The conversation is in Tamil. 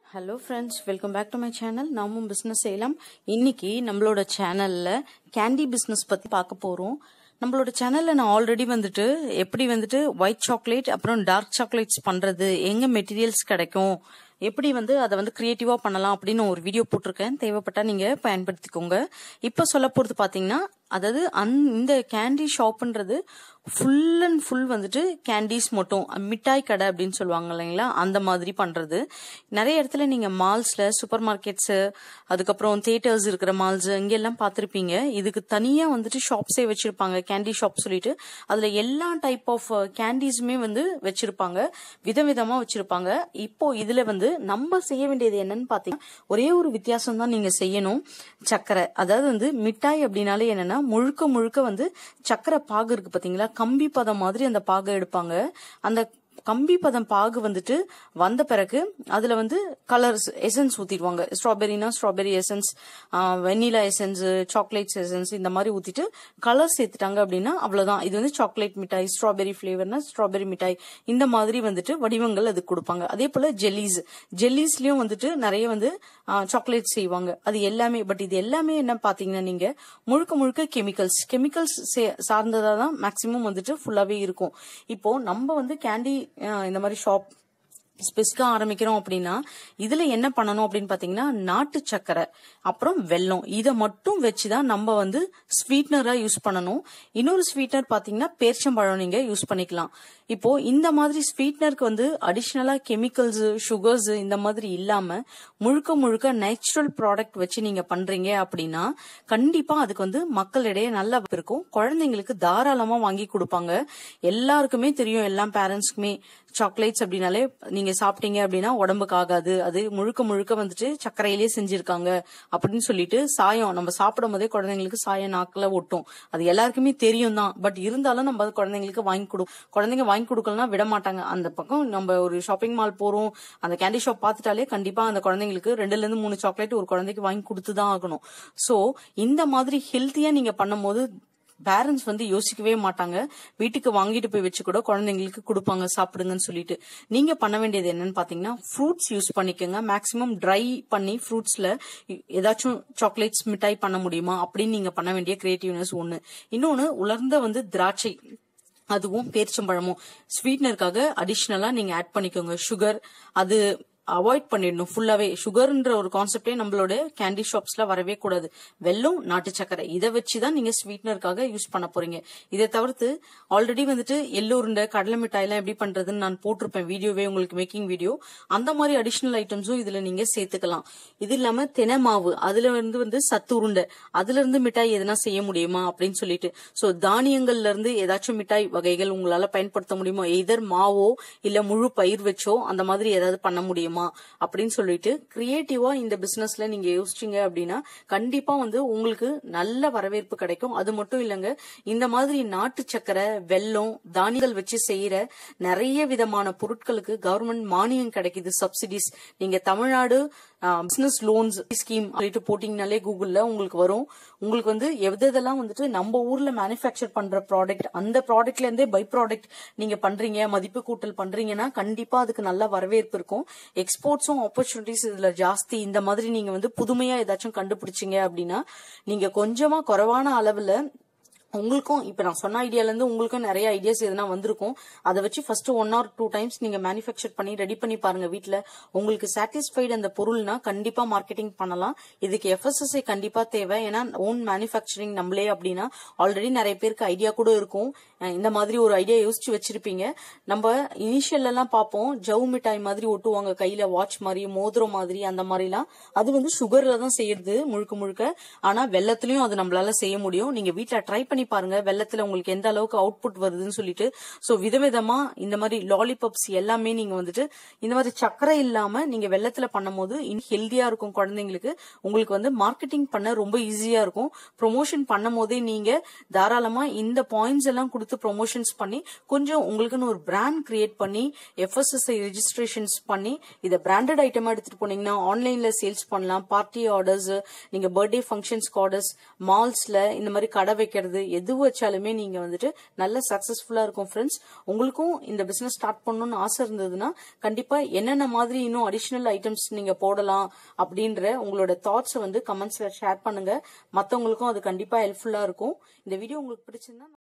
hello friends welcome back to my channel நாமும் பிஸ்னஸ் செய்யலாம் இன்னைக்கு நம்மளோட சேனல்ல கேண்டி பிஸ்னஸ் பத்தி பார்க்க போறோம் நம்மளோட சேனல்ல நான் ஆல்ரெடி வந்துட்டு எப்படி வந்துட்டு ஒயிட் சாக்லேட் அப்புறம் டார்க் சாக்லேட்ஸ் பண்றது எங்க மெட்டீரியல்ஸ் கிடைக்கும் எப்படி வந்து அதை வந்து கிரியேட்டிவா பண்ணலாம் அப்படின்னு ஒரு வீடியோ போட்டிருக்கேன் தேவைப்பட்டா நீங்க பயன்படுத்திக்கோங்க இப்போ சொல்ல போறது பாத்தீங்கன்னா அதாவது அந் இந்த கேண்டி ஷாப்ன்றது ஃபுல் அண்ட் ஃபுல் வந்துட்டு கேண்டீஸ் மட்டும் மிட்டாய் கடை அப்படின்னு சொல்லுவாங்க இல்லைங்களா அந்த மாதிரி பண்றது நிறைய இடத்துல நீங்க மால்ஸ்ல சூப்பர் மார்க்கெட்ஸ் அதுக்கப்புறம் தியேட்டர்ஸ் இருக்கிற மால்ஸ் இங்கெல்லாம் பார்த்துருப்பீங்க இதுக்கு தனியா வந்துட்டு ஷாப்ஸே வச்சிருப்பாங்க கேண்டி ஷாப் சொல்லிட்டு அதுல எல்லா டைப் ஆஃப் கேண்டீஸுமே வந்து வச்சிருப்பாங்க விதவிதமா வச்சிருப்பாங்க இப்போ இதுல வந்து நம்ம செய்ய வேண்டியது என்னன்னு பாத்தீங்கன்னா ஒரே ஒரு வித்தியாசம் தான் நீங்க செய்யணும் சக்கரை அதாவது வந்து மிட்டாய் அப்படின்னாலே என்னன்னா முழுக்க முழுக்க வந்து சக்கரை பாகு இருக்கு பாத்தீங்களா கம்பி பதம் மாதிரி அந்த பாகை எடுப்பாங்க அந்த கம்பி பதம் பாகு வந்துட்டு வந்த பிறகு அதுல வந்து கலர்ஸ் எசன்ஸ் ஊத்திடுவாங்க ஸ்ட்ராபெரினா strawberry essence vanilla essence chocolates essence இந்த மாதிரி ஊத்திட்டு கலர் சேர்த்துட்டாங்க அப்படின்னா அவ்வளவுதான் இது வந்து சாக்லேட் மிட்டாய் ஸ்ட்ராபெரி ஃபிளேவர்னா ஸ்ட்ராபெரி மிட்டாய் இந்த மாதிரி வந்துட்டு வடிவங்கள் அதுக்கு கொடுப்பாங்க அதே போல ஜெல்லிஸ் ஜெல்லிஸ்லயும் வந்துட்டு நிறைய வந்து சாக்லேட் செய்வாங்க அது எல்லாமே பட் இது எல்லாமே என்ன பாத்தீங்கன்னா நீங்க முழுக்க முழுக்க கெமிக்கல்ஸ் கெமிக்கல்ஸ் சார்ந்ததா தான் மேக்சிமம் வந்துட்டு ஃபுல்லாவே இருக்கும் இப்போ நம்ம வந்து கேண்டி இந்த மாதிரி ஷாப் ஸ்பெசிக்கா ஆரம்பிக்கிறோம் அப்படின்னா இதுல என்ன பண்ணணும் அப்படின்னு பாத்தீங்கன்னா நாட்டு சக்கரை அப்புறம் வெல்லம் இதை மட்டும் வச்சுதான் நம்ம வந்து ஸ்வீட்னரா யூஸ் பண்ணணும் இன்னொரு ஸ்வீட்னர் பாத்தீங்கன்னா பேர்ச்சம்பழம் நீங்க யூஸ் பண்ணிக்கலாம் இப்போ இந்த மாதிரி ஸ்வீட்னருக்கு வந்து அடிஷ்னலா கெமிக்கல்ஸ் சுகர்ஸ் இந்த மாதிரி இல்லாம முழுக்க முழுக்க நேச்சுரல் ப்ராடக்ட் வச்சு நீங்க பண்றீங்க அப்படின்னா கண்டிப்பா அதுக்கு வந்து மக்களிடையே நல்ல இருக்கும் குழந்தைங்களுக்கு தாராளமா வாங்கி கொடுப்பாங்க எல்லாருக்குமே தெரியும் எல்லா பேரண்ட்ஸ்க்குமே சாக்லேட்ஸ் அப்படின்னாலே நீங்க சாப்பிட்டீங்க அப்படின்னா உடம்புக்கு ஆகாது அது முழுக்க முழுக்க வந்துட்டு சர்க்கரையிலேயே செஞ்சிருக்காங்க அப்படின்னு சொல்லிட்டு சாயம் நம்ம சாப்பிடும் போதே குழந்தைங்களுக்கு சாயம் நாக்குல ஒட்டும் அது எல்லாருக்குமே தெரியும் தான் பட் இருந்தாலும் நம்ம அது குழந்தைங்களுக்கு வாங்கி கொடு குழந்தைங்க வாங்கி கொடுக்கலன்னா விட மாட்டாங்க அந்த பக்கம் நம்ம ஒரு ஷாப்பிங் மால் போறோம் அந்த கேண்டி ஷாப் பார்த்துட்டாலே கண்டிப்பா அந்த குழந்தைங்களுக்கு ரெண்டுல இருந்து மூணு சாக்லேட் ஒரு குழந்தைக்கு வாங்கி கொடுத்து தான் ஆகணும் சோ இந்த மாதிரி ஹெல்த்தியா நீங்க பண்ணும்போது பேரண்ட்ஸ் வந்து யோசிக்கவே மாட்டாங்க வீட்டுக்கு வாங்கிட்டு போய் வச்சு கூட குழந்தைங்களுக்கு கொடுப்பாங்க சாப்பிடுங்கன்னு சொல்லிட்டு நீங்க பண்ண வேண்டியது என்னன்னு பாத்தீங்கன்னா ஃப்ரூட்ஸ் யூஸ் பண்ணிக்கோங்க மேக்சிமம் ட்ரை பண்ணி ஃப்ரூட்ஸ்ல ஏதாச்சும் சாக்லேட்ஸ் மிட்டாய் பண்ண முடியுமா அப்படின்னு நீங்க பண்ண வேண்டிய கிரியேட்டிவ்னஸ் ஒண்ணு இன்னொன்னு உலர்ந்த வந்து திராட்சை அதுவும் பேரிச்சம்பழமும் ஸ்வீட்னருக்காக அடிஷ்னலா நீங்க ஆட் பண்ணிக்கோங்க சுகர் அது அவாய்ட் பண்ணிடணும் ஃபுல்லாவே சுகர்ன்ற ஒரு கான்செப்டே நம்மளோட கேண்டி ஷாப்ஸ்ல வரவே கூடாது வெல்லம் நாட்டு சக்கரை இதை வச்சுதான் நீங்க ஸ்வீட்னருக்காக யூஸ் பண்ண போறீங்க இதை தவிர்த்து ஆல்ரெடி வந்துட்டு எல்லோருண்ட கடலை மிட்டாய் எல்லாம் எப்படி பண்றதுன்னு நான் போட்டிருப்பேன் வீடியோவே உங்களுக்கு மேக்கிங் வீடியோ அந்த மாதிரி அடிஷனல் ஐட்டம்ஸும் இதுல நீங்க சேர்த்துக்கலாம் இது இல்லாம தினை மாவு அதுல இருந்து வந்து சத்து உருண்டை அதுல இருந்து மிட்டாய் எதனா செய்ய முடியுமா அப்படின்னு சொல்லிட்டு சோ தானியங்கள்ல இருந்து ஏதாச்சும் மிட்டாய் வகைகள் உங்களால பயன்படுத்த முடியுமா எதர் மாவோ இல்ல முழு பயிர் வச்சோ அந்த மாதிரி ஏதாவது பண்ண முடியுமா அப்படின்னு சொல்லிட்டு கிரியேட்டிவா இந்த பிசினஸ்ல நீங்க யோசிச்சீங்க அப்படின்னா கண்டிப்பா வந்து உங்களுக்கு நல்ல வரவேற்பு கிடைக்கும் அது மட்டும் இல்லைங்க இந்த மாதிரி நாட்டு சக்கரை வெல்லம் தானியங்கள் வச்சு செய்யற நிறைய விதமான பொருட்களுக்கு கவர்மெண்ட் மானியம் கிடைக்குது சப்சிடிஸ் நீங்க தமிழ்நாடு பிசினஸ் லோன்ஸ் ஸ்கீம் சொல்லிட்டு போட்டீங்கனாலே கூகுள்ல உங்களுக்கு வரும் உங்களுக்கு வந்து எதெல்லாம் வந்துட்டு நம்ம ஊர்ல மேனுபேக்சர் பண்ற ப்ராடக்ட் அந்த ப்ராடக்ட்ல இருந்தே பை ப்ராடக்ட் நீங்க பண்றீங்க மதிப்பு கூட்டல் பண்றீங்கன்னா கண்டிப்பா அதுக்கு நல்ல வரவேற்பு இருக்கும் எக்ஸ்போர்ட்ஸும் ஆப்பர்ச்சுனிட்டிஸ் இதுல ஜாஸ்தி இந்த மாதிரி நீங்க வந்து புதுமையா ஏதாச்சும் கண்டுபிடிச்சீங்க அப்படின்னா நீங்க கொஞ்சமா குறைவான அளவுல உங்களுக்கும் இப்ப நான் சொன்ன ஐடியால இருந்து உங்களுக்கும் நிறைய ஐடியாஸ் எதுனா வந்திருக்கும் அதை வச்சு first one or two times நீங்க மேனுஃபேக்சர் பண்ணி ரெடி பண்ணி பாருங்க வீட்ல உங்களுக்கு சாட்டிஸ்ஃபைடு அந்த பொருள்னா கண்டிப்பா மார்க்கெட்டிங் பண்ணலாம் இதுக்கு எஃப்எஸ்எஸ்ஐ கண்டிப்பா தேவை ஏன்னா ஓன் மேனுஃபேக்சரிங் நம்மளே அப்படின்னா ஆல்ரெடி நிறைய பேருக்கு ஐடியா கூட இருக்கும் இந்த மாதிரி ஒரு ஐடியா யோசிச்சு வச்சிருப்பீங்க நம்ம இனிஷியல் எல்லாம் பார்ப்போம் ஜவு மிட்டாய் மாதிரி ஒட்டுவாங்க கையில வாட்ச் மாதிரி மோதிரம் மாதிரி அந்த மாதிரிலாம் அது வந்து சுகர்ல தான் செய்யறது முழுக்க முழுக்க ஆனா வெள்ளத்திலயும் அது நம்மளால செய்ய முடியும் நீங்க வீட்டுல ட்ரை பண்ணி பாருங்க வெள்ளத்துல உங்களுக்கு எந்த அளவுக்கு அவுட்புட் வருதுன்னு சொல்லிட்டு சோ விதவிதமா இந்த மாதிரி லாலிபப்ஸ் எல்லாமே நீங்க வந்துட்டு இந்த மாதிரி சக்கரை இல்லாம நீங்க வெள்ளத்துல பண்ணும்போது இன்னும் ஹெல்தியா இருக்கும் குழந்தைங்களுக்கு உங்களுக்கு வந்து மார்க்கெட்டிங் பண்ண ரொம்ப ஈஸியா இருக்கும் ப்ரொமோஷன் பண்ணும் போதே நீங்க தாராளமா இந்த பாயிண்ட்ஸ் எல்லாம் கொடுத்து ப்ரொமோஷன்ஸ் பண்ணி கொஞ்சம் உங்களுக்குன்னு ஒரு பிராண்ட் கிரியேட் பண்ணி எஃப்எஸ்எஸ்ஐ ரெஜிஸ்ட்ரேஷன்ஸ் பண்ணி இதை பிராண்டட் ஐட்டமா எடுத்துட்டு போனீங்கன்னா ஆன்லைன்ல சேல்ஸ் பண்ணலாம் பார்ட்டி ஆர்டர்ஸ் நீங்க பர்த்டே ஃபங்க்ஷன்ஸ்க்கு ஆர்டர்ஸ் மால்ஸ்ல இந்த மாதிரி கடை வைக்கிறது எது வச்சாலுமே நீங்க வந்துட்டு நல்ல சக்சஸ்ஃபுல்லா இருக்கும் ஃப்ரெண்ட்ஸ் உங்களுக்கும் இந்த பிசினஸ் ஸ்டார்ட் பண்ணணும்னு ஆசை இருந்ததுன்னா கண்டிப்பா என்னென்ன மாதிரி இன்னும் அடிஷனல் ஐட்டம்ஸ் நீங்க போடலாம் அப்படின்ற உங்களோட தாட்ஸை வந்து கமெண்ட்ஸ்ல ஷேர் பண்ணுங்க மத்தவங்களுக்கும் அது கண்டிப்பா ஹெல்ப்ஃபுல்லா இருக்கும் இந்த வீடியோ உங்களுக்கு பிடிச்சிருந்தா